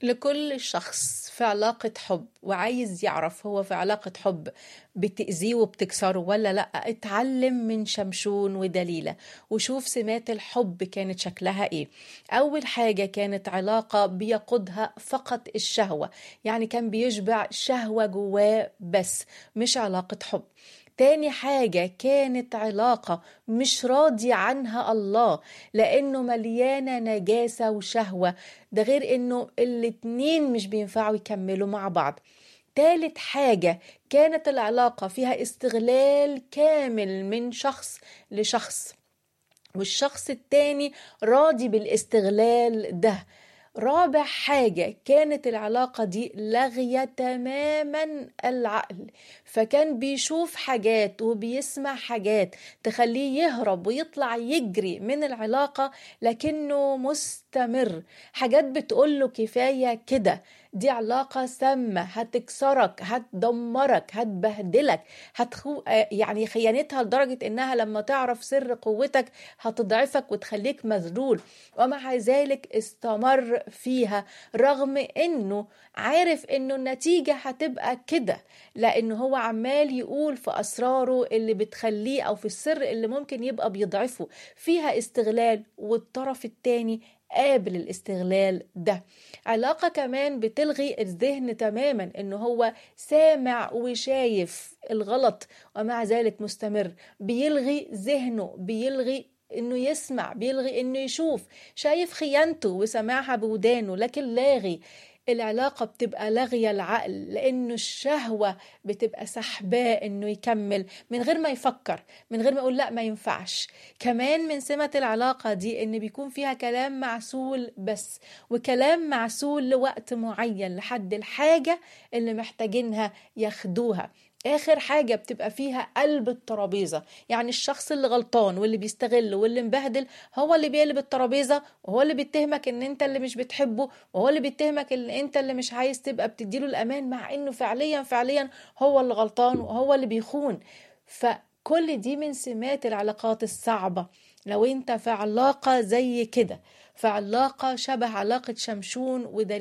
لكل شخص في علاقة حب وعايز يعرف هو في علاقة حب بتأذيه وبتكسره ولا لأ اتعلم من شمشون ودليلة وشوف سمات الحب كانت شكلها ايه أول حاجة كانت علاقة بيقودها فقط الشهوة يعني كان بيشبع شهوة جواه بس مش علاقة حب تاني حاجة كانت علاقة مش راضي عنها الله لأنه مليانة نجاسة وشهوة ده غير أنه الاتنين مش بينفعوا يكملوا مع بعض تالت حاجة كانت العلاقة فيها استغلال كامل من شخص لشخص والشخص التاني راضي بالاستغلال ده رابع حاجة كانت العلاقة دي لاغية تماما العقل فكان بيشوف حاجات وبيسمع حاجات تخليه يهرب ويطلع يجري من العلاقة لكنه مستمر حاجات بتقوله كفاية كده دي علاقة سامة هتكسرك هتدمرك هتبهدلك هتخو يعني خيانتها لدرجة انها لما تعرف سر قوتك هتضعفك وتخليك مذلول ومع ذلك استمر فيها رغم انه عارف انه النتيجة هتبقى كده لانه هو عمال يقول في اسراره اللي بتخليه او في السر اللي ممكن يبقى بيضعفه فيها استغلال والطرف التاني قابل الاستغلال ده علاقة كمان بتلغي الذهن تماما انه هو سامع وشايف الغلط ومع ذلك مستمر بيلغي ذهنه بيلغي انه يسمع بيلغي انه يشوف شايف خيانته وسمعها بودانه لكن لاغي العلاقة بتبقى لاغية العقل لأنه الشهوة بتبقى سحباه إنه يكمل من غير ما يفكر من غير ما يقول لا ما ينفعش كمان من سمة العلاقة دي إن بيكون فيها كلام معسول بس وكلام معسول لوقت معين لحد الحاجة اللي محتاجينها ياخدوها اخر حاجه بتبقى فيها قلب الترابيزه يعني الشخص اللي غلطان واللي بيستغل واللي مبهدل هو اللي بيقلب الترابيزه وهو اللي بيتهمك ان انت اللي مش بتحبه وهو اللي بيتهمك ان انت اللي مش عايز تبقى بتديله الامان مع انه فعليا فعليا هو اللي غلطان وهو اللي بيخون فكل دي من سمات العلاقات الصعبه لو انت في علاقه زي كده في علاقه شبه علاقه شمشون ودليل